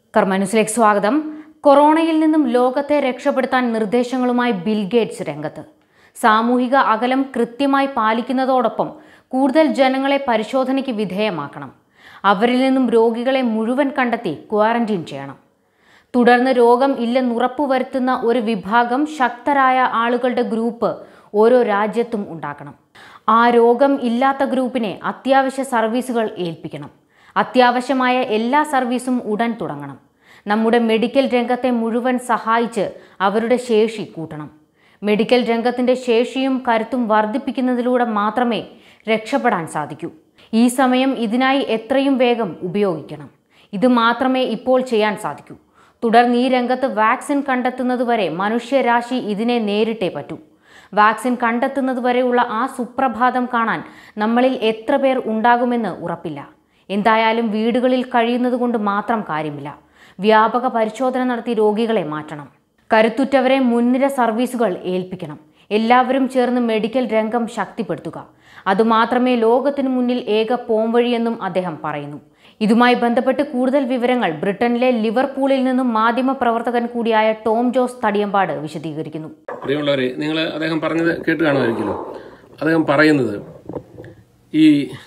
കർമ്മന്യൂസിലേക്ക് സ്വാഗതം കൊറോണയിൽ നിന്നും ലോകത്തെ രക്ഷപ്പെടുത്താൻ നിർദ്ദേശങ്ങളുമായി ബിൽ ഗേറ്റ്സ് രംഗത്ത് സാമൂഹിക അകലം കൃത്യമായി പാലിക്കുന്നതോടൊപ്പം കൂടുതൽ ജനങ്ങളെ പരിശോധനയ്ക്ക് വിധേയമാക്കണം അവരിൽ നിന്നും രോഗികളെ മുഴുവൻ കണ്ടെത്തി ക്വാറന്റീൻ ചെയ്യണം തുടർന്ന് രോഗം ഇല്ലെന്നുറപ്പുവരുത്തുന്ന ഒരു വിഭാഗം ശക്തരായ ആളുകളുടെ ഗ്രൂപ്പ് ഓരോ രാജ്യത്തും ഉണ്ടാക്കണം ആ രോഗം ഇല്ലാത്ത ഗ്രൂപ്പിനെ അത്യാവശ്യ സർവീസുകൾ ഏൽപ്പിക്കണം അത്യാവശ്യമായ എല്ലാ സർവീസും ഉടൻ തുടങ്ങണം നമ്മുടെ മെഡിക്കൽ രംഗത്തെ മുഴുവൻ സഹായിച്ച് അവരുടെ ശേഷി കൂട്ടണം മെഡിക്കൽ രംഗത്തിന്റെ ശേഷിയും കരുത്തും വർദ്ധിപ്പിക്കുന്നതിലൂടെ മാത്രമേ രക്ഷപ്പെടാൻ സാധിക്കൂ ഈ സമയം ഇതിനായി എത്രയും വേഗം ഉപയോഗിക്കണം ഇത് മാത്രമേ ഇപ്പോൾ ചെയ്യാൻ സാധിക്കൂ തുടർന്ന് ഈ രംഗത്ത് വാക്സിൻ കണ്ടെത്തുന്നതുവരെ മനുഷ്യരാശി ഇതിനെ നേരിട്ടേ പറ്റൂ വാക്സിൻ കണ്ടെത്തുന്നതുവരെയുള്ള ആ സുപ്രഭാതം കാണാൻ നമ്മളിൽ എത്ര പേർ ഉണ്ടാകുമെന്ന് ഉറപ്പില്ല എന്തായാലും വീടുകളിൽ കഴിയുന്നത് കൊണ്ട് മാത്രം കാര്യമില്ല വ്യാപക പരിശോധന നടത്തി രോഗികളെ മാറ്റണം കരുത്തുറ്റവരെ മുൻനിര സർവീസുകൾ ഏൽപ്പിക്കണം എല്ലാവരും ചേർന്ന് മെഡിക്കൽ രംഗം ശക്തിപ്പെടുത്തുക അതുമാത്രമേ ലോകത്തിനു മുന്നിൽ ഏക പോംവഴിയെന്നും അദ്ദേഹം പറയുന്നു ഇതുമായി ബന്ധപ്പെട്ട് കൂടുതൽ വിവരങ്ങൾ ബ്രിട്ടനിലെ ലിവർപൂളിൽ നിന്നും മാധ്യമ പ്രവർത്തകൻ കൂടിയായ ടോം ജോസ് തടിയമ്പാട് വിശദീകരിക്കുന്നു പ്രിയമുള്ളവരെ നിങ്ങൾ അദ്ദേഹം പറഞ്ഞത് കേട്ട് കാണുമായിരിക്കുമല്ലോ അദ്ദേഹം പറയുന്നത് ഈ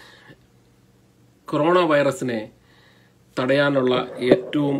കൊറോണ വൈറസിനെ തടയാനുള്ള ഏറ്റവും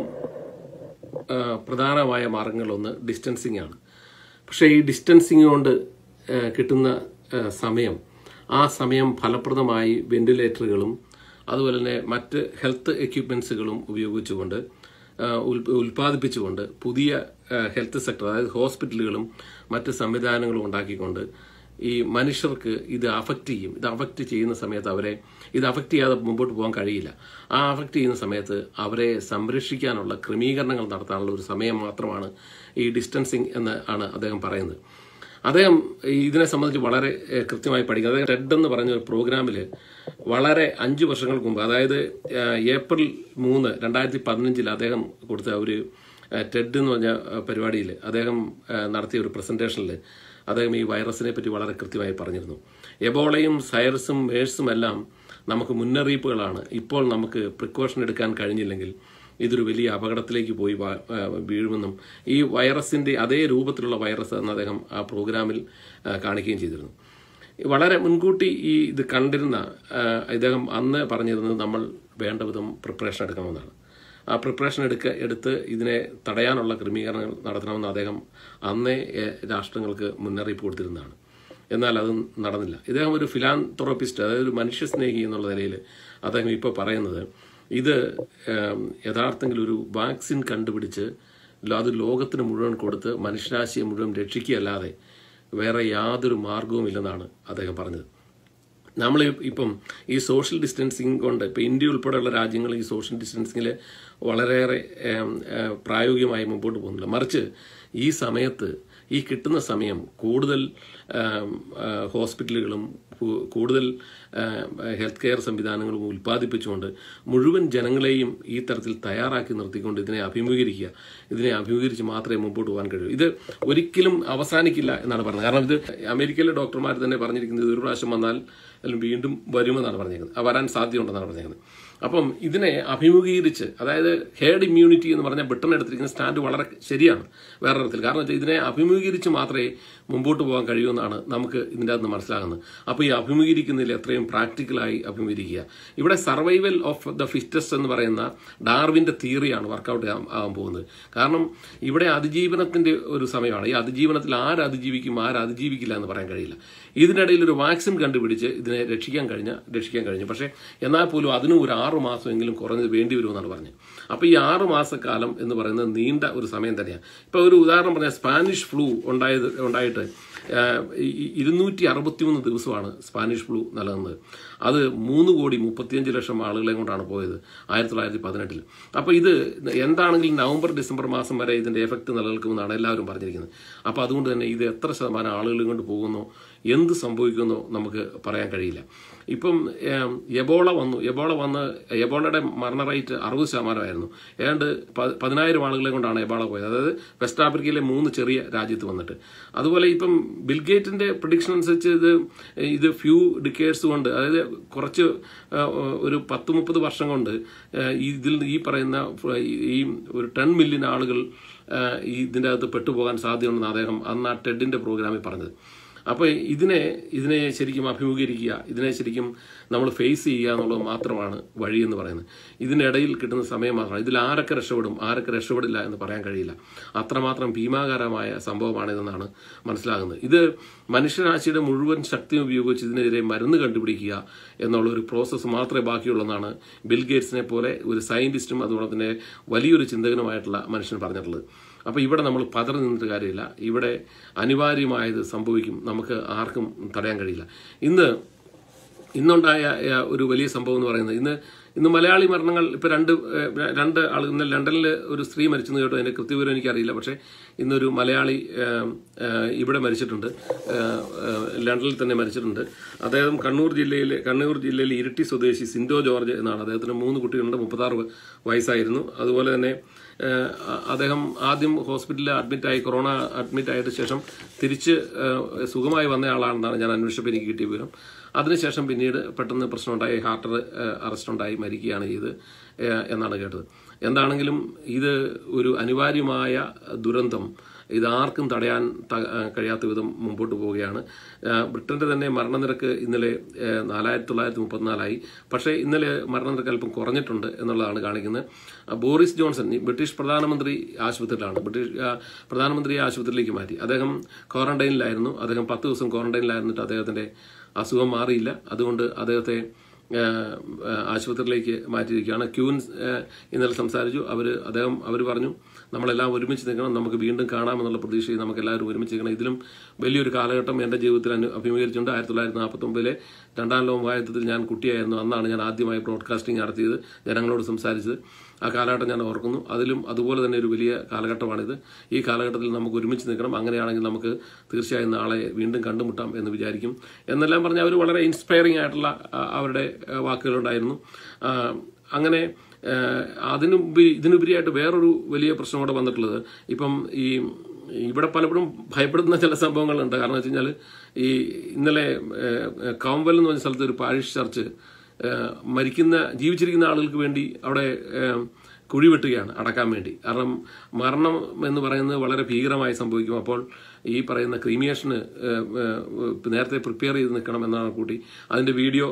ആ, പ്രധാനമായ മാർഗങ്ങളൊന്ന് ഡിസ്റ്റൻസിങ് ആണ് പക്ഷേ ഈ ഡിസ്റ്റൻസിങ് കൊണ്ട് ആ, കിട്ടുന്ന ആ, സമയം ആ സമയം ഫലപ്രദമായി വെന്റിലേറ്ററുകളും അതുപോലെ തന്നെ മറ്റ് ഹെൽത്ത് എക്യുപ്മെൻസുകളും ഉപയോഗിച്ചുകൊണ്ട് ആ, ഉൽ- ഉൽപ്പാദിപ്പിച്ചുകൊണ്ട് പുതിയ ആ, ഹെൽത്ത് സെക്ടർ അതായത് ഹോസ്പിറ്റലുകളും മറ്റ് സംവിധാനങ്ങളും ഉണ്ടാക്കിക്കൊണ്ട് ഈ മനുഷ്യർക്ക് ഇത് അഫക്റ്റ് ചെയ്യും ഇത് അഫക്റ്റ് ചെയ്യുന്ന സമയത്ത് അവരെ ഇത് അഫക്റ്റ് ചെയ്യാതെ മുമ്പോട്ട് പോകാൻ കഴിയില്ല ആ അഫക്റ്റ് ചെയ്യുന്ന സമയത്ത് അവരെ സംരക്ഷിക്കാനുള്ള ക്രമീകരണങ്ങൾ നടത്താനുള്ള ഒരു സമയം മാത്രമാണ് ഈ ഡിസ്റ്റൻസിങ് എന്ന് ആണ് അദ്ദേഹം പറയുന്നത് അദ്ദേഹം ഈ ഇതിനെ സംബന്ധിച്ച് വളരെ ഏഹ്, കൃത്യമായി പഠിക്കുന്നത് അതായത് ടെഡ് എന്ന് പറഞ്ഞ ഒരു പ്രോഗ്രാമിൽ വളരെ അഞ്ച് വർഷങ്ങൾക്ക് മുമ്പ് അതായത് ഏഹ്, ഏപ്രിൽ മൂന്ന് രണ്ടായിരത്തി പതിനഞ്ചിൽ അദ്ദേഹം കൊടുത്ത ഒരു ഏഹ്, ടെഡ് എന്ന് പറഞ്ഞ പരിപാടിയിൽ അദ്ദേഹം ഏഹ്, നടത്തിയ ഒരു പ്രസന്റേഷനിൽ അദ്ദേഹം ഈ വൈറസിനെ പറ്റി വളരെ കൃത്യമായി പറഞ്ഞിരുന്നു എബോളയും സൈറസും മേഴ്സും എല്ലാം നമുക്ക് മുന്നറിയിപ്പുകളാണ് ഇപ്പോൾ നമുക്ക് പ്രിക്കോഷൻ എടുക്കാൻ കഴിഞ്ഞില്ലെങ്കിൽ ഇതൊരു വലിയ അപകടത്തിലേക്ക് പോയി വാ- ആ, വീഴുമെന്നും ഈ വൈറസിന്റെ അതേ രൂപത്തിലുള്ള വൈറസ് എന്ന് അദ്ദേഹം ആ പ്രോഗ്രാമിൽ ആ, കാണിക്കുകയും ചെയ്തിരുന്നു വളരെ മുൻകൂട്ടി ഈ ഇത് കണ്ടിരുന്ന ആ, ഇദ്ദേഹം അന്ന് പറഞ്ഞിരുന്നത് നമ്മൾ വേണ്ട വിധം പ്രിപ്പറേഷൻ എടുക്കണമെന്നാണ് ആ പ്രിപ്പറേഷൻ എടുക്ക എടുത്ത് ഇതിനെ തടയാനുള്ള ക്രമീകരണങ്ങൾ നടത്തണമെന്ന് അദ്ദേഹം അന്നേ ഏ, രാഷ്ട്രങ്ങൾക്ക് മുന്നറിയിപ്പ് കൊടുത്തിരുന്നതാണ് എന്നാൽ അത് നടന്നില്ല ഇദ്ദേഹം ഒരു ഫിലാന്ത്രോപ്പിസ്റ്റ് അതായത് ഒരു മനുഷ്യസ്നേഹി എന്നുള്ള നിലയിൽ അദ്ദേഹം ഇപ്പോൾ പറയുന്നത് ഇത് ഏം, യഥാർത്ഥത്തിൽ ഒരു വാക്സിൻ കണ്ടുപിടിച്ച് അത് ലോകത്തിന് മുഴുവൻ കൊടുത്ത് മനുഷ്യരാശിയെ മുഴുവൻ രക്ഷിക്കുകയല്ലാതെ വേറെ യാതൊരു മാർഗവുമില്ലെന്നാണ് അദ്ദേഹം പറഞ്ഞത് നമ്മൾ ഇപ്പം ഈ സോഷ്യൽ ഡിസ്റ്റൻസിങ് കൊണ്ട് ഇപ്പം ഇന്ത്യ ഉൾപ്പെടെയുള്ള രാജ്യങ്ങൾ ഈ സോഷ്യൽ ഡിസ്റ്റൻസിങ്ങിൽ വളരെയേറെ ഏം, ഏ, പ്രായോഗികമായി മുമ്പോട്ട് പോകുന്നില്ല മറിച്ച് ഈ സമയത്ത് ഈ കിട്ടുന്ന സമയം കൂടുതൽ ഏം, ഏ, ഹോസ്പിറ്റലുകളും കൂ- കൂടുതൽ ഹെൽത്ത് കെയർ സംവിധാനങ്ങളും ഉൽപ്പാദിപ്പിച്ചുകൊണ്ട് മുഴുവൻ ജനങ്ങളെയും ഈ തരത്തിൽ തയ്യാറാക്കി നിർത്തിക്കൊണ്ട് ഇതിനെ അഭിമുഖീകരിക്കുക ഇതിനെ അഭിമുഖീകരിച്ച് മാത്രമേ മുമ്പോട്ട് പോകാൻ കഴിയൂ ഇത് ഒരിക്കലും അവസാനിക്കില്ല എന്നാണ് പറഞ്ഞത് കാരണം ഇത് അമേരിക്കയിലെ ഡോക്ടർമാർ തന്നെ പറഞ്ഞിരിക്കുന്നത് ഇത് ഒരു പ്രാവശ്യം വന്നാൽ അല്ലെങ്കിൽ വീണ്ടും വരുമെന്നാണ് പറഞ്ഞിരിക്കുന്നത് ആ വരാൻ സാധ്യതയുണ്ടെന്നാണ് പറഞ്ഞിരിക്കുന്നത് അപ്പം ഇതിനെ അഭിമുഖീകരിച്ച് അതായത് ഹേർഡ് ഇമ്മ്യൂണിറ്റി എന്ന് പറഞ്ഞ ബ്രിട്ടൻ എടുത്തിരിക്കുന്ന സ്റ്റാൻഡ് വളരെ ശരിയാണ് വേറെ തരത്തിൽ കാരണം വെച്ചാൽ ഇതിനെ അഭിമുഖീകരിച്ച് മാത്രമേ മുമ്പോട്ട് പോകാൻ കഴിയൂ എന്നാണ് നമുക്ക് ഇതിൻ്റെ അകത്ത് മനസ്സിലാകുന്നത് അപ്പോൾ ഈ അഭിമുഖീകരിക്കുന്നതിൽ എത്രയും പ്രാക്ടിക്കലായി അഭിമുഖീകരിക്കുക ഇവിടെ സർവൈവൽ ഓഫ് ദ ഫിറ്റസ്റ്റ് എന്ന് പറയുന്ന ഡാർവിന്റെ തിയറിയാണ് വർക്കൗട്ട് ആകാൻ പോകുന്നത് കാരണം ഇവിടെ അതിജീവനത്തിന്റെ ഒരു സമയമാണ് ഈ അതിജീവനത്തിൽ ആര് അതിജീവിക്കും ആര് അതിജീവിക്കില്ല എന്ന് പറയാൻ കഴിയില്ല ഇതിനിടയിൽ ഒരു വാക്സിൻ കണ്ടുപിടിച്ച് ഇതിനെ രക്ഷിക്കാൻ കഴിഞ്ഞ രക്ഷിക്കാൻ കഴിഞ്ഞു പക്ഷേ എന്നാൽ പോലും അതിനും ഒരു ആറു മാസമെങ്കിലും കുറഞ്ഞത് വേണ്ടി വരുമെന്നാണ് പറഞ്ഞത് അപ്പോൾ ഈ ആറു മാസക്കാലം എന്ന് പറയുന്നത് നീണ്ട ഒരു സമയം തന്നെയാണ് ഇപ്പോൾ ഒരു ഉദാഹരണം പറഞ്ഞാൽ സ്പാനിഷ് ഫ്ലൂ ഉണ്ടായത് ഉണ്ടായിട്ട് ഇരുന്നൂറ്റി അറുപത്തിമൂന്ന് ദിവസമാണ് സ്പാനിഷ് ഫ്ലൂ നിലനിന്നത് അത് മൂന്ന് കോടി മുപ്പത്തിയഞ്ച് ലക്ഷം ആളുകളെ കൊണ്ടാണ് പോയത് ആയിരത്തി തൊള്ളായിരത്തി പതിനെട്ടിൽ അപ്പോൾ ഇത് എന്താണെങ്കിലും നവംബർ ഡിസംബർ മാസം വരെ ഇതിന്റെ എഫക്ട് നിലനിൽക്കുമെന്നാണ് എല്ലാവരും പറഞ്ഞിരിക്കുന്നത് അപ്പോൾ അതുകൊണ്ട് തന്നെ ഇത് എത്ര ശതമാനം ആളുകളെ കൊണ്ട് പോകുന്നു എന്ത് സംഭവിക്കുമെന്നോ നമുക്ക് പറയാൻ കഴിയില്ല ഇപ്പം ഏം, എബോള വന്നു എബോള വന്ന് എബോളയുടെ മരണ റേറ്റ് അറുപത് ശതമാനമായിരുന്നു ഏതാണ്ട് പ- പതിനായിരം ആളുകളെ കൊണ്ടാണ് എബോള പോയത് അതായത് വെസ്റ്റ് ആഫ്രിക്കയിലെ മൂന്ന് ചെറിയ രാജ്യത്ത് വന്നിട്ട് അതുപോലെ ഇപ്പം ബിൽഗേറ്റിന്റെ പ്രഡിക്ഷൻ അനുസരിച്ച് ഇത് ഇത് ഫ്യൂ ഡിക്കേഴ്സ് കൊണ്ട് അതായത് കുറച്ച് ആ, ഒരു പത്ത് മുപ്പത് വർഷം കൊണ്ട് ആ, ഇതിൽ ഈ പറയുന്ന ഫ- ഈ ഒരു ടെൻ മില്യൺ ആളുകൾ ആ, ഈ ഇതിൻ്റെ അകത്ത് പെട്ടുപോകാൻ സാധ്യതയുണ്ടെന്ന് അദ്ദേഹം അന്ന് ആ ടെഡിന്റെ പ്രോഗ്രാമിൽ പറഞ്ഞത് അപ്പോൾ ഇതിനെ ഇതിനെ ശരിക്കും അഭിമുഖീകരിക്കുക ഇതിനെ ശരിക്കും നമ്മൾ ഫേസ് ചെയ്യുക എന്നുള്ളത് മാത്രമാണ് വഴി എന്ന് പറയുന്നത് ഇതിനിടയിൽ കിട്ടുന്ന സമയം മാത്രമാണ് ഇതിൽ ആരൊക്കെ രക്ഷപ്പെടും ആരൊക്കെ രക്ഷപ്പെടില്ല എന്ന് പറയാൻ കഴിയില്ല അത്രമാത്രം ഭീമാകാരമായ സംഭവമാണിതെന്നാണ് മനസ്സിലാകുന്നത് ഇത് മനുഷ്യരാശിയുടെ മുഴുവൻ ശക്തി ഉപയോഗിച്ച് ഇതിനെതിരെ മരുന്ന് കണ്ടുപിടിക്കുക എന്നുള്ള ഒരു പ്രോസസ്സ് മാത്രമേ ബാക്കിയുള്ളൂ ബിൽ ഗേറ്റ്സിനെ പോലെ ഒരു സയന്റിസ്റ്റും അതുപോലെ തന്നെ വലിയൊരു ചിന്തകനുമായിട്ടുള്ള മനുഷ്യൻ പറഞ്ഞിട്ടുള്ളത് അപ്പോൾ ഇവിടെ നമ്മൾ പതറി നിന്നിട്ട് കാര്യമില്ല ഇവിടെ അനിവാര്യമായത് സംഭവിക്കും നമുക്ക് ആർക്കും തടയാൻ കഴിയില്ല ഇന്ന് ഇന്നുണ്ടായ ഏഹ്, ഒരു വലിയ സംഭവം എന്ന് പറയുന്നത് ഇന്ന് ഇന്ന് മലയാളി മരണങ്ങൾ ഇപ്പൊ രണ്ട് ഏഹ്, രണ്ട് ആൾ ഇന്ന് ലണ്ടനിൽ ഒരു സ്ത്രീ മരിച്ചെന്ന് കേട്ടോ അതിന്റെ കൃത്യവിവരം എനിക്കറിയില്ല പക്ഷേ ഇന്നൊരു മലയാളി ഏഹ്, ഏഹ്, ഇവിടെ മരിച്ചിട്ടുണ്ട് ഏഹ്, ഏഹ്, ലണ്ടനിൽ തന്നെ മരിച്ചിട്ടുണ്ട് അദ്ദേഹം കണ്ണൂർ ജില്ലയിലെ കണ്ണൂർ ജില്ലയിലെ ഇരിട്ടി സ്വദേശി സിൻഡോ ജോർജ് എന്നാണ് അദ്ദേഹത്തിന് മൂന്ന് കുട്ടികളുണ്ട് മുപ്പത്താറ് വയസ്സായിരുന്നു അതുപോലെ തന്നെ ഏഹ്, അ- അദ്ദേഹം ആദ്യം ഹോസ്പിറ്റലിൽ അഡ്മിറ്റായി കൊറോണ അഡ്മിറ്റ് ആയിട്ട് ശേഷം തിരിച്ച് ഏഹ്, സുഖമായി വന്ന ആളാണെന്നാണ് ഞാൻ അന്വേഷിച്ചപ്പോൾ എനിക്ക് കിട്ടിയ വിവരം അതിനുശേഷം പിന്നീട് പെട്ടെന്ന് പ്രശ്നമുണ്ടായി ഹാർട്ട് അറസ്റ്റ് ഉണ്ടായി മരിക്കുകയാണ് ചെയ്ത് ഏഹ്, എന്നാണ് കേട്ടത് എന്താണെങ്കിലും ഇത് ഒരു അനിവാര്യമായ ദുരന്തം ഇതാർക്കും തടയാൻ ത- ഏഹ് കഴിയാത്ത വിധം മുമ്പോട്ട് പോവുകയാണ് ഏഹ് ബ്രിട്ടന്റെ തന്നെ മരണനിരക്ക് ഇന്നലെ ഏഹ് നാലായിരത്തി തൊള്ളായിരത്തി മുപ്പത്തിനാലായി പക്ഷേ ഇന്നലെ മരണനിരക്ക് അല്പം കുറഞ്ഞിട്ടുണ്ട് എന്നുള്ളതാണ് കാണിക്കുന്നത് ആ, ബോറിസ് ജോൺസൺ ഈ ബ്രിട്ടീഷ് പ്രധാനമന്ത്രി ആശുപത്രിയിലാണ് ബ്രിട്ടീഷ് ആ, പ്രധാനമന്ത്രിയെ ആശുപത്രിയിലേക്ക് മാറ്റി അദ്ദേഹം ക്വാറന്റൈനിലായിരുന്നു അദ്ദേഹം പത്ത് ദിവസം ക്വാറന്റൈനിലായിരുന്നിട്ട് അദ്ദേഹത്തിന്റെ അസുഖം മാറിയില്ല അതുകൊണ്ട് അദ്ദേഹത്തെ ഏഹ്, ഏഹ്, ആശുപത്രിയിലേക്ക് മാറ്റിയിരിക്കുകയാണ് ക്യൂൻ ഏഹ്, ഇന്നലെ സംസാരിച്ചു അവർ അദ്ദേഹം അവർ പറഞ്ഞു നമ്മളെല്ലാം ഒരുമിച്ച് നിൽക്കണം നമുക്ക് വീണ്ടും കാണാമെന്നുള്ള പ്രതീക്ഷയിൽ നമുക്ക് എല്ലാവരും ഒരുമിച്ച് നിൽക്കണം ഇതിലും വലിയൊരു കാലഘട്ടം എൻ്റെ ജീവിതത്തിൽ അനു അഭിമുഖീകരിച്ചിട്ടുണ്ട് ആയിരത്തി തൊള്ളായിരത്തി നാൽപ്പത്തൊമ്പതിലെ രണ്ടാം ലോക മഹായുദ്ധത്തിൽ ഞാൻ കുട്ടിയായിരുന്നു അന്നാണ് ഞാൻ ആദ്യമായി ബ്രോഡ്കാസ്റ്റിംഗ് നടത്തിയത് ജനങ്ങളോട് സംസാരിച്ചത് ആ കാലഘട്ടം ഞാൻ ഓർക്കുന്നു അതിലും അതുപോലെ തന്നെ ഒരു വലിയ കാലഘട്ടമാണിത് ഈ കാലഘട്ടത്തിൽ നമുക്ക് ഒരുമിച്ച് നിൽക്കണം അങ്ങനെയാണെങ്കിൽ നമുക്ക് തീർച്ചയായും നാളെ വീണ്ടും കണ്ടുമുട്ടാം എന്ന് വിചാരിക്കും എന്നെല്ലാം പറഞ്ഞ് അവർ വളരെ ഇൻസ്പയറിംഗ് ആയിട്ടുള്ള ആ, അവരുടെ ആ, വാക്കുകളുണ്ടായിരുന്നു ആ, അങ്ങനെ ആ, അതിനുപരി ഇതിനുപരിയായിട്ട് വേറൊരു വലിയ പ്രശ്നം കൂടെ വന്നിട്ടുള്ളത് ഇപ്പം ഈ ഇവിടെ പലപ്പോഴും ഭയപ്പെടുന്ന ചില സംഭവങ്ങളുണ്ട് കാരണം വെച്ച് കഴിഞ്ഞാൽ ഈ ഇന്നലെ കോംവെൽ എന്ന് പറഞ്ഞ സ്ഥലത്ത് ഒരു പാരിഷ് ചർച്ച് ഏഹ് മരിക്കുന്ന ജീവിച്ചിരിക്കുന്ന ആളുകൾക്ക് വേണ്ടി അവിടെ ഏഹ് കുഴി വെട്ടുകയാണ് അടക്കാൻ വേണ്ടി കാരണം മരണം എന്ന് പറയുന്നത് വളരെ ഭീകരമായി സംഭവിക്കും അപ്പോൾ ഈ പറയുന്ന ക്രീമിയേഷന് ഏഹ്, ഏഹ്, നേരത്തെ പ്രിപ്പയർ ചെയ്ത് നിൽക്കണം എന്നാണ് കൂട്ടി അതിന്റെ വീഡിയോ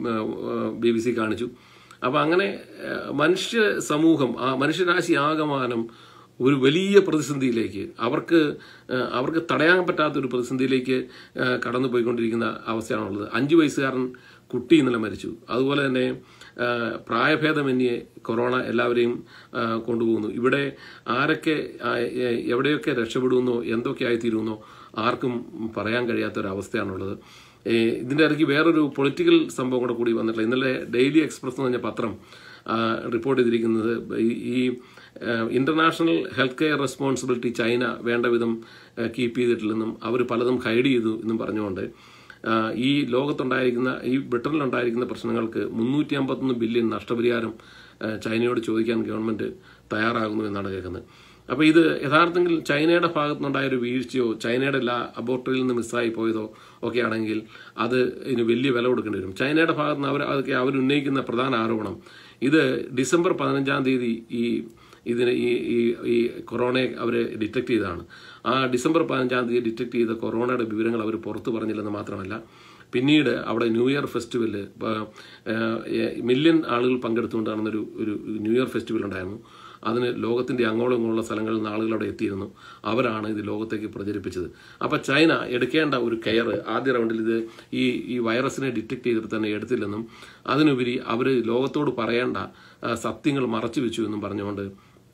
ബി ബി സി കാണിച്ചു അപ്പോൾ അങ്ങനെ ഏഹ്, മനുഷ്യ സമൂഹം ആ മനുഷ്യരാശി ആകമാനം ഒരു വലിയ പ്രതിസന്ധിയിലേക്ക് അവർക്ക് ഏഹ്, അവർക്ക് തടയാൻ പറ്റാത്ത ഒരു പ്രതിസന്ധിയിലേക്ക് ഏഹ്, കടന്നു പോയിക്കൊണ്ടിരിക്കുന്ന അവസ്ഥയാണുള്ളത് അഞ്ചു വയസ്സുകാരൻ കുട്ടി ഇന്നലെ മരിച്ചു അതുപോലെ തന്നെ ഏഹ്, പ്രായഭേദമന്യേ കൊറോണ എല്ലാവരെയും ഏഹ്, കൊണ്ടുപോകുന്നു ഇവിടെ ആരൊക്കെ ആ, എ- എവിടെയൊക്കെ രക്ഷപ്പെടുമെന്നോ എന്തൊക്കെ ആയിത്തീരുമെന്നോ ആർക്കും പറയാൻ കഴിയാത്ത ഒരു അവസ്ഥയാണുള്ളത് ഏ, ഇതിന്റെ ഇടയ്ക്ക് വേറൊരു പൊളിറ്റിക്കൽ സംഭവം കൂടെ കൂടി വന്നിട്ടില്ല ഇന്നലെ ഡെയിലി എക്സ്പ്രസ് എന്ന് പറഞ്ഞ പത്രം ആ, റിപ്പോർട്ട് ചെയ്തിരിക്കുന്നത് ഈ- ഈ international health care responsibility China വേണ്ട വിധം കീപ്പ് ചെയ്തിട്ടില്ലെന്നും അവർ പലതും ഹൈഡ് ചെയ്തു എന്നും പറഞ്ഞുകൊണ്ട് ആ, ഈ ലോകത്തുണ്ടായിരിക്കുന്ന ഈ ബ്രിട്ടനിലുണ്ടായിരിക്കുന്ന പ്രശ്നങ്ങൾക്ക് മുന്നൂറ്റി അമ്പത്തൊന്ന് ബില്യൺ നഷ്ടപരിഹാരം ആ, ചൈനയോട് ചോദിക്കാൻ ഗവൺമെന്റ് തയ്യാറാകുന്നു എന്നാണ് കേൾക്കുന്നത് അപ്പോൾ ഇത് യഥാർത്ഥത്തിൽ ചൈനയുടെ ഭാഗത്തുനിന്നുണ്ടായ ഒരു വീഴ്ചയോ ചൈനയുടെ എല്ലാ അബോർട്ടറിൽ നിന്ന് മിസ്സായി പോയതോ ഒക്കെ ആണെങ്കിൽ അത് ഇതിന് വലിയ വില കൊടുക്കേണ്ടി വരും ചൈനയുടെ ഭാഗത്ത് നിന്ന് അവർ അതൊക്കെ അവർ ഉന്നയിക്കുന്ന പ്രധാന ആരോപണം ഇത് ഡിസംബർ പതിനഞ്ചാം തീയതി ഈ ഇതിന് ഈ ഈ ഈ കൊറോണയെ അവർ ഡിറ്റക്ട് ചെയ്തതാണ് ആ ഡിസംബർ പതിനഞ്ചാം തീയതി ഡിറ്റക്ട് ചെയ്ത കൊറോണയുടെ വിവരങ്ങൾ അവർ പുറത്തു പറഞ്ഞില്ലെന്ന് മാത്രമല്ല പിന്നീട് അവിടെ ന്യൂ ഇയർ ഫെസ്റ്റിവല് മില്യൺ ആളുകൾ പങ്കെടുത്തുകൊണ്ട് നടന്നൊരു ഒരു ന്യൂ ഇയർ ഫെസ്റ്റിവൽ ഉണ്ടായിരുന്നു അതിന് ലോകത്തിന്റെ അങ്ങോളം ഇങ്ങോളം സ്ഥലങ്ങളിൽ നിന്ന് ആളുകൾ അവിടെ എത്തിയിരുന്നു അവരാണ് ഇത് ലോകത്തേക്ക് പ്രചരിപ്പിച്ചത് അപ്പൊ ചൈന എടുക്കേണ്ട ഒരു കെയർ ആദ്യ റൗണ്ടിൽ ഇത് ഈ ഈ വൈറസിനെ ഡിറ്റക്ട് ചെയ്തിട്ട് തന്നെ എടുത്തില്ലെന്നും അതിനുപരി അവർ ലോകത്തോട് പറയേണ്ട ആ, സത്യങ്ങൾ മറച്ചു വെച്ചു എന്നും പറഞ്ഞുകൊണ്ട്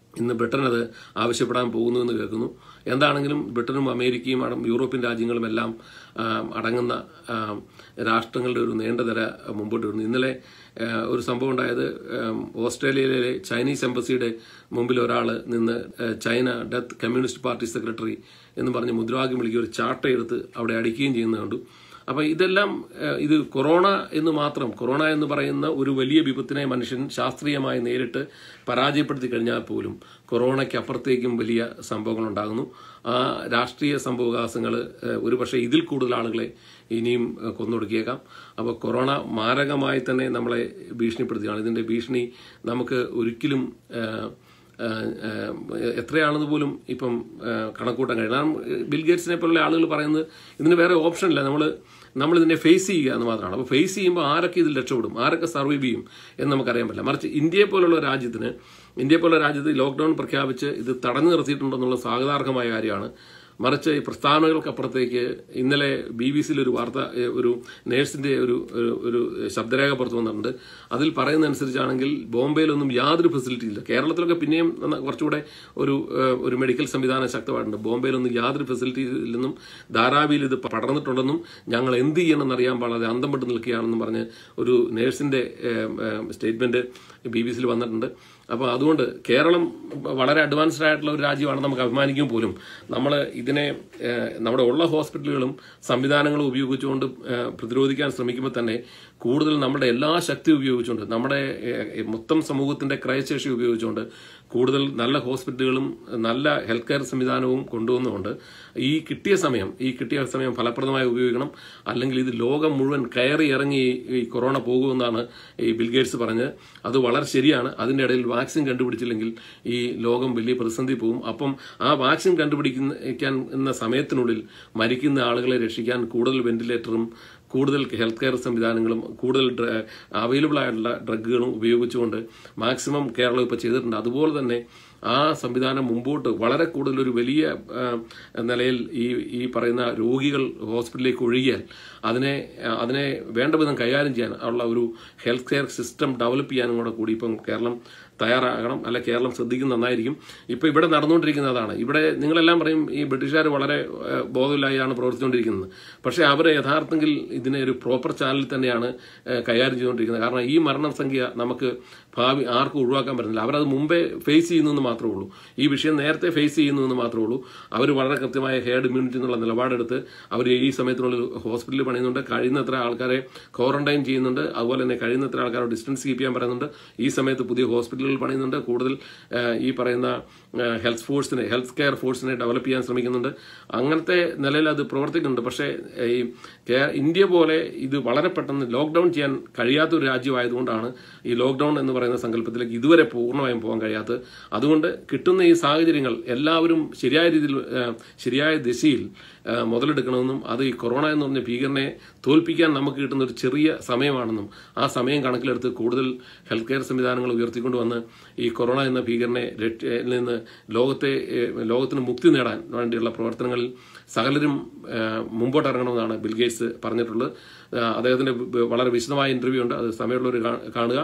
ഇന്ന് ബ്രിട്ടൻ അത് ആവശ്യപ്പെടാൻ പോകുന്നു എന്ന് കേൾക്കുന്നു എന്താണെങ്കിലും ബ്രിട്ടനും അമേരിക്കയും അടം യൂറോപ്യൻ രാജ്യങ്ങളും എല്ലാം ആ, അടങ്ങുന്ന ആ, രാഷ്ട്രങ്ങളുടെ ഒരു നീണ്ട നിര മുമ്പോട്ട് വരുന്നു ഇന്നലെ ആ, ഒരു സംഭവം ഉണ്ടായത് ആ, ഓസ്ട്രേലിയയിലെ ചൈനീസ് എംബസിയുടെ മുമ്പിൽ ഒരാൾ നിന്ന് ആ, China death communist party secretary എന്ന് പറഞ്ഞ് മുദ്രാവാക്യം വിളിക്കുക ഒരു ചാട്ട എടുത്ത് അവിടെ അടിക്കുകയും ചെയ്യുന്നത് കണ്ടു അപ്പൊ ഇതെല്ലാം ഏഹ്, ഇത് കൊറോണ എന്ന് മാത്രം കൊറോണ എന്ന് പറയുന്ന ഒരു വലിയ വിപത്തിനെ മനുഷ്യൻ ശാസ്ത്രീയമായി നേരിട്ട് പരാജയപ്പെടുത്തി കഴിഞ്ഞാൽ പോലും കൊറോണയ്ക്ക് അപ്പുറത്തേക്കും വലിയ സംഭവങ്ങൾ ഉണ്ടാകുന്നു ആ രാഷ്ട്രീയ സംഭവവികാസങ്ങൾ ഒരുപക്ഷെ ഇതിൽ കൂടുതൽ ആളുകളെ ഇനിയും ഏഹ്, കൊന്നൊടുക്കിയേക്കാം അപ്പോൾ കൊറോണ മാരകമായി തന്നെ നമ്മളെ ഭീഷണിപ്പെടുത്തുകയാണ് ഇതിന്റെ ഭീഷണി നമുക്ക് ഒരിക്കലും ഏഹ്, ഏഹ് ഏഹ് എത്രയാണെന്ന് പോലും ഇപ്പം ഏഹ് കണക്കൂട്ടാൻ കഴിയും കാരണം ബിൽ ഗേറ്റ്സിനെ പോലുള്ള ആളുകൾ പറയുന്നത് ഇതിന് വേറെ ഓപ്ഷൻ ഇല്ല നമ്മൾ നമ്മൾ ഇതിനെ ഫേസ് ചെയ്യുക എന്ന് മാത്രമാണ് അപ്പോൾ ഫേസ് ചെയ്യുമ്പോൾ ആരൊക്കെ ഇതിൽ രക്ഷപ്പെടും ആരൊക്കെ സർവൈവ് ചെയ്യും എന്ന് നമുക്കറിയാൻ പറ്റില്ല മറിച്ച് ഇന്ത്യയെ പോലുള്ള രാജ്യത്തിന് ഇന്ത്യയെ പോലുള്ള രാജ്യത്ത് ലോക്ക്ഡൌൺ പ്രഖ്യാപിച്ച് ഇത് തടഞ്ഞു നിർത്തിയിട്ടുണ്ടെന്നുള്ള സ്വാഗതാർഹമായ കാര്യമാണ് മറിച്ച് ഈ പ്രസ്താവനകൾക്കപ്പുറത്തേക്ക് ഇന്നലെ ബി ബി സിയിൽ ഒരു വാർത്ത ഏ, ഒരു നേഴ്സിന്റെ ഒരു ഒരു- ഒരു ശബ്ദരേഖ പുറത്തു വന്നിട്ടുണ്ട് അതിൽ പറയുന്ന അനുസരിച്ചാണെങ്കിൽ ബോംബെയിലൊന്നും യാതൊരു ഫെസിലിറ്റി ഇല്ല കേരളത്തിലൊക്കെ പിന്നെയും നന്ന- കുറച്ചുകൂടെ ഒരു ഏ, ഒരു മെഡിക്കൽ സംവിധാനം ശക്തമായിട്ടുണ്ട് ബോംബെയിലൊന്നും യാതൊരു ഫെസിലിറ്റി ഇല്ലെന്നും ധാരാവിയിൽ ഇത് പടർന്നിട്ടുണ്ടെന്നും ഞങ്ങൾ എന്ത് ചെയ്യണമെന്ന് അറിയാൻ പാടാതെ അന്തം വിട്ട് നിൽക്കുകയാണെന്നും പറഞ്ഞ് ഒരു നേഴ്സിന്റെ സ്റ്റേറ്റ്മെന്റ് ബി ബി സിയിൽ വന്നിട്ടുണ്ട് അപ്പോൾ അതുകൊണ്ട് കേരളം വളരെ അഡ്വാൻസ്ഡ് ആയിട്ടുള്ള ഒരു രാജ്യമാണ് നമുക്ക് അഭിമാനിക്കും പോലും നമ്മൾ ഇതിനെ ഏഹ്, നമ്മുടെ ഉള്ള ഹോസ്പിറ്റലുകളും സംവിധാനങ്ങളും ഉപയോഗിച്ചുകൊണ്ട് ഏഹ്, പ്രതിരോധിക്കാൻ ശ്രമിക്കുമ്പോൾ തന്നെ കൂടുതൽ നമ്മുടെ എല്ലാ ശക്തി ഉപയോഗിച്ചുകൊണ്ട് നമ്മുടെ ഏഹ്, മൊത്തം സമൂഹത്തിന്റെ ക്രയശേഷി ഉപയോഗിച്ചുകൊണ്ട് കൂടുതൽ നല്ല ഹോസ്പിറ്റലുകളും നല്ല ഹെൽത്ത് കെയർ സംവിധാനവും കൊണ്ടുവന്നുകൊണ്ട് ഈ കിട്ടിയ സമയം ഈ കിട്ടിയ സമയം ഫലപ്രദമായി ഉപയോഗിക്കണം അല്ലെങ്കിൽ ഇത് ലോകം മുഴുവൻ കയറി ഇറങ്ങി ഈ കൊറോണ പോകുമെന്നാണ് ഈ ബിൽഗേറ്റ്സ് പറഞ്ഞത് അത് വളരെ ശരിയാണ് അതിന്റെ ഇടയിൽ വാക്സിൻ കണ്ടുപിടിച്ചില്ലെങ്കിൽ ഈ ലോകം വലിയ പ്രതിസന്ധി പോകും അപ്പം ആ വാക്സിൻ കണ്ടുപിടിക്കാൻ എന്ന സമയത്തിനുള്ളിൽ മരിക്കുന്ന ആളുകളെ രക്ഷിക്കാൻ കൂടുതൽ വെന്റിലേറ്ററും കൂടുതൽ ഹെൽത്ത് കെയർ സംവിധാനങ്ങളും കൂടുതൽ അവൈലബിൾ ആയിട്ടുള്ള ഡ്രഗുകളും ഉപയോഗിച്ചുകൊണ്ട് മാക്സിമം കേരളം ഇപ്പോൾ ചെയ്തിട്ടുണ്ട് അതുപോലെ തന്നെ ആ സംവിധാനം മുമ്പോട്ട് വളരെ കൂടുതൽ ഒരു വലിയ ആ, നിലയിൽ ഈ ഈ പറയുന്ന രോഗികൾ ഹോസ്പിറ്റലിലേക്ക് ഒഴുകിയാൽ അതിനെ ആ, അതിനെ വേണ്ട വിധം കൈകാര്യം ചെയ്യാൻ ഉള്ള ഒരു ഹെൽത്ത് കെയർ സിസ്റ്റം ഡെവലപ്പ് ചെയ്യാനും കൂടെ കൂടി ഇപ്പം കേരളം തയ്യാറാകണം അല്ല കേരളം ശ്രദ്ധിക്കുന്ന നന്നായിരിക്കും ഇപ്പൊ ഇവിടെ നടന്നുകൊണ്ടിരിക്കുന്നത് അതാണ് ഇവിടെ നിങ്ങളെല്ലാം പറയും ഈ ബ്രിട്ടീഷുകാർ വളരെ ഏഹ്, ബോധമില്ലാതെയാണ് പ്രവർത്തിച്ചുകൊണ്ടിരിക്കുന്നത് പക്ഷേ അവർ യഥാർത്ഥത്തിൽ ഇതിനെ ഒരു പ്രോപ്പർ ചാനലിൽ തന്നെയാണ് ഏഹ്, കൈകാര്യം ചെയ്തുകൊണ്ടിരിക്കുന്നത് കാരണം ഈ മരണസംഖ്യ നമുക്ക് ഭാവി ആർക്കും ഒഴിവാക്കാൻ പറ്റുന്നില്ല അവരത് മുമ്പേ ഫേസ് ചെയ്യുന്നു എന്ന് മാത്രമേ ഉള്ളൂ ഈ വിഷയം നേരത്തെ ഫേസ് ചെയ്യുന്നു എന്ന് മാത്രമേ ഉള്ളൂ അവർ വളരെ കൃത്യമായ ഹേർഡ് ഇമ്മ്യൂണിറ്റി എന്നുള്ള നിലപാടെടുത്ത് അവർ ഈ സമയത്തിനുള്ളിൽ ഹോസ്പിറ്റലിൽ പണിയുന്നുണ്ട് കഴിയുന്നത്ര ആൾക്കാരെ ക്വാറന്റൈൻ ചെയ്യുന്നുണ്ട് അതുപോലെ തന്നെ കഴിയുന്നത്ര ആൾക്കാരെ ഡിസ്റ്റൻസ് കീപ്പ് ചെയ്യാൻ പറയുന്നുണ്ട് ഈ സമയത്ത് പുതിയ ഹോസ്പിറ്റലുകൾ പണിയുന്നുണ്ട് കൂടുതൽ ആ, ഈ പറയുന്ന ഹെൽത്ത് ഫോഴ്സിനെ ഹെൽത്ത് കെയർ ഫോഴ്സിനെ ഡെവലപ്പ് ചെയ്യാൻ ശ്രമിക്കുന്നുണ്ട് അങ്ങനത്തെ നിലയിൽ അത് പ്രവർത്തിക്കുന്നുണ്ട് പക്ഷേ ഈ കേ- ഇന്ത്യ പോലെ ഇത് വളരെ പെട്ടെന്ന് ലോക്ക്ഡൌൺ ചെയ്യാൻ കഴിയാത്ത ഒരു രാജ്യമായതുകൊണ്ടാണ് ഈ ലോക്ക്ഡൌൺ എന്ന് പറയുന്ന സങ്കല്പത്തിലേക്ക് ഇതുവരെ പൂർണ്ണമായും പോകാൻ കഴിയാത്തത് അതുകൊണ്ട് കിട്ടുന്ന ഈ സാഹചര്യങ്ങൾ എല്ലാവരും ശരിയായ രീതിയിൽ ആ, ശരിയായ ദിശയിൽ ആ, മുതലെടുക്കണമെന്നും അത് ഈ കൊറോണ എന്ന് പറഞ്ഞ ഭീകരനെ തോൽപ്പിക്കാൻ നമുക്ക് കിട്ടുന്ന ഒരു ചെറിയ സമയമാണെന്നും ആ സമയം കണക്കിലെടുത്ത് കൂടുതൽ ഹെൽത്ത് കെയർ സംവിധാനങ്ങൾ ഉയർത്തിക്കൊണ്ട് വന്ന് ഈ കൊറോണ എന്ന ഭീകരനെ രക്ഷ- ൽ നിന്ന് ലോകത്തെ ഏഹ്, ലോകത്തിന് മുക്തി നേടാൻ വേണ്ടിയുള്ള പ്രവർത്തനങ്ങളിൽ സകലരും ഏഹ്, മുമ്പോട്ടിറങ്ങണമെന്നാണ് ബിൽഗേറ്റ്സ് പറഞ്ഞിട്ടുള്ളത് ആ, അദ്ദേഹത്തിന്റെ വ- വളരെ വിശദമായ ഇന്റർവ്യൂ ഉണ്ട് അത് സമയമുള്ളവർ കാ- കാണുക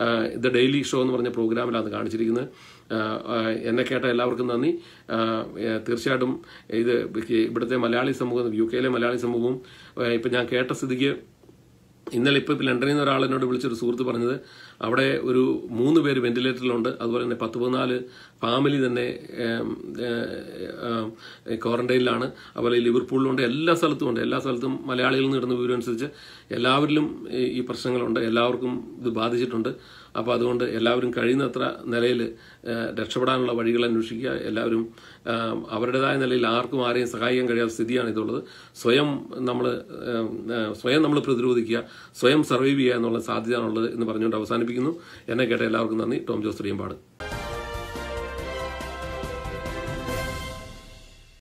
ദ ഡെയിലി ഷോ എന്ന് പറഞ്ഞ പ്രോഗ്രാമിലാണ് കാണിച്ചിരിക്കുന്നത് ആ, ആ, എന്നെ കേട്ട എല്ലാവർക്കും നന്ദി ആ, ഏ, തീർച്ചയായിട്ടും ഇത് ഇവിടുത്തെ മലയാളി സമൂഹം യു കെയിലെ മലയാളി സമൂഹവും ഏ, ഇപ്പൊ ഞാൻ കേട്ട സ്ഥിതിക്ക് ഇന്നലെ ഇപ്പൊ ലണ്ടനിൽ നിന്ന് ഒരാൾ എന്നോട് വിളിച്ചൊരു സുഹൃത്ത് പറഞ്ഞത് അവിടെ ഒരു മൂന്ന് പേര് വെന്റിലേറ്ററിലുണ്ട് അതുപോലെ തന്നെ പത്ത് പതിനാല് ഫാമിലി തന്നെ ഏം, ഏ, ഏം, ക്വാറന്റൈനിലാണ് അതുപോലെ ഈ ലിവർപൂളിലുണ്ട് എല്ലാ സ്ഥലത്തും ഉണ്ട് എല്ലാ സ്ഥലത്തും മലയാളികളിൽ നിന്ന് ഇടുന്ന വിവരം അനുസരിച്ച് എല്ലാവരിലും ഈ- ഈ പ്രശ്നങ്ങളുണ്ട് എല്ലാവർക്കും ഇത് ബാധിച്ചിട്ടുണ്ട് അപ്പോൾ അതുകൊണ്ട് എല്ലാവരും കഴിയുന്നത്ര നിലയിൽ രക്ഷപ്പെടാനുള്ള വഴികൾ അന്വേഷിക്കുക എല്ലാവരും ആ, അവരുടേതായ നിലയിൽ ആർക്കും ആരെയും സഹായിക്കാൻ കഴിയാത്ത സ്ഥിതിയാണ് ഇതുള്ളത് സ്വയം നമ്മൾ സ്വയം നമ്മൾ പ്രതിരോധിക്കുക സ്വയം സർവൈവ് ചെയ്യുക എന്നുള്ള സാധ്യതയാണുള്ളത് എന്ന് പറഞ്ഞുകൊണ്ട് അവസാനിപ്പിക്കുന്നു എന്നെ കേട്ട എല്ലാവർക്കും നന്ദി ടോം ജോസ് റിയമ്പാട്